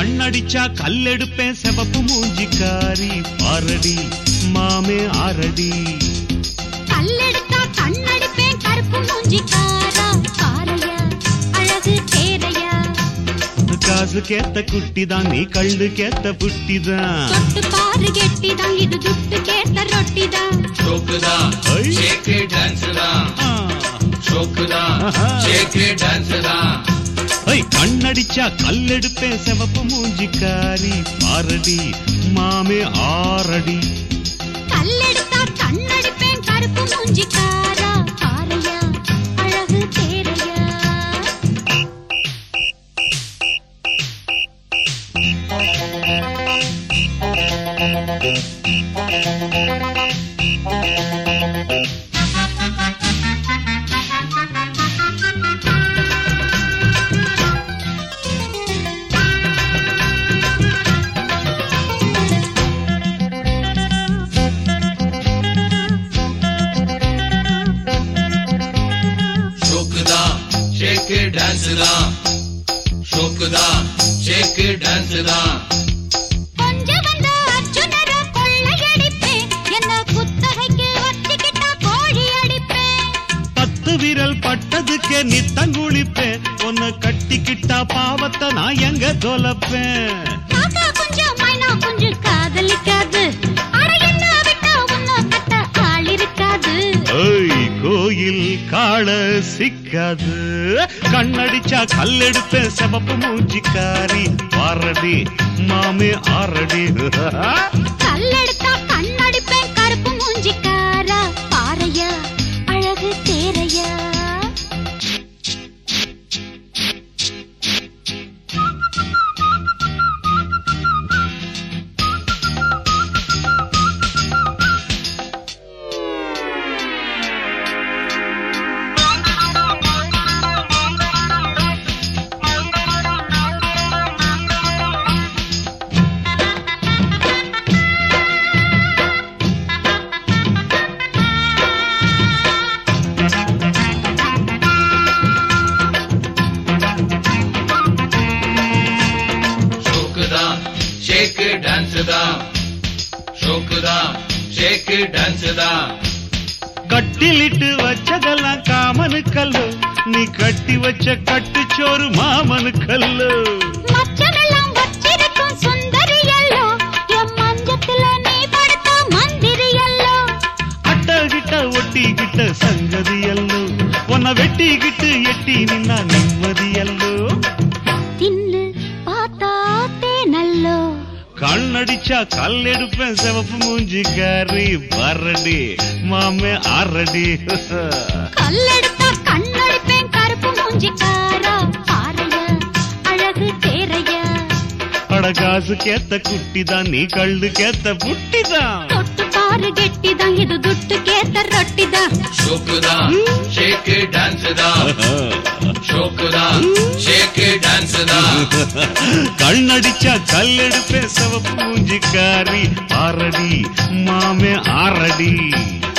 கண்ணடிச்சா கல்லெடுப்பேன் செவப்பு மூஞ்சிக்காரி பாரடி மாமே ஆரடி கல்லெடுத்தா கண்ணடிப்பேன் கருப்பு மூஞ்சிக்காரா பாறையா அழகு தேரையா காசு கேத்த குட்டிதான் நீ கள்ளு கேத்த புட்டிதான் தொட்டு பாரு கெட்டிதான் இது துட்டு கேட்ட ரொட்டிதான் ஷோக்குதா ஐ. ஷேக்கு டான்ஸ் தான் ஆ. ஷோக்குதா ஆஹா. ஷேக்கு டான்ஸ் தான் ஐ கண்ணடிச்சா கல்லெடுப்பேன் செவப்பு மூஞ்சிக்காரி பாரடி மாமே ஆரடி கல்லெடுத்தா கண்ணடிப்பேன் கருப்பு மூஞ்சிக்காரா பாறையா அழகு தேரையா ஷோக்குதா ஷேக்கு டான்ஸ் தான் ஷோக்குதா ஷேக்கு டான்ஸ் தான் கொஞ்சம் வந்த அர்ஜுனரை கொள்ளையடிப்பேன் என்ன குத்தகைக்கு வச்சுக்கிட்டா கோழி அடிப்பேன் பத்து விரல் பட்டதுக்கே நித்தங்குளிப்பேன் உன்னை கட்டிக்கிட்டா பாவத்தை நான் எங்க தொலைப்பேன் காக்கா கொஞ்சம் மைனா கொஞ்சம் காதலிக்காது அட என்ன விட்டா உன்னை கட்ட ஆள் இருக்காது ஏய் கோயில் காள சிக்காது கண்ணடிச்சா கல்லெடுப்பேன் செவப்பு மூஞ்சிக்காரி பாரடி மாமே ஆரடி கல்லெடுத்தா கண்ணடிப்பேன் கருப்பு மூஞ்சிக்காரா பாறையா அழகு தேரையா ஷோக்குதா ஷேக்கு டான்ஸ் தான் ஷோக்குதா ஷேக்கு டான்ஸ் தான் கட்டிலிட்டு வச்சதெல்லாம் காமனு கல்லு நீ கட்டி வச்ச கட்டுச்சோறு மாமனு கல்லு மச்சமெல்லாம் வச்சிருக்கும் சுந்தரியல்லோ என் மஞ்சத்துல நீ படுத்த மந்திரியல்லோ அட்டகிட்ட ஒட்டிக்கிட்ட சங்கதி அல்லோ உன்னை வெட்டிக்கிட்டு எட்டி நின்னா நிம்மதி அல்லோ தின்னு பார்த்தா தேனல்லோ கண்ணடிச்சா கல்லெடுப்பேன் சிவப்பு மூஞ்சிக்காரி பரடி மாமே ஆரடி கல்லெடுத்தா கண்ணடிப்பேன் கருப்பு மூஞ்சிக்காரா பாறையா அழகு தேரையா அட காசு கேத்த குட்டிதான் நீ கள்ளு கேத்த புட்டிதான் தொட்டு பாரு கெட்டிதான் இது துட்டு கேட்ட ரொட்டிதான் ஷோக்குதா ஷேக்கு டான்ஸ் தான் ஷோக்குதா ஷேக்கு டான்ஸ் தான் கண்ணடிச்சா கல்லெடுப்பேன் சிவப்பு மூஞ்சிக்காரி ஆரடி மாமே ஆரடி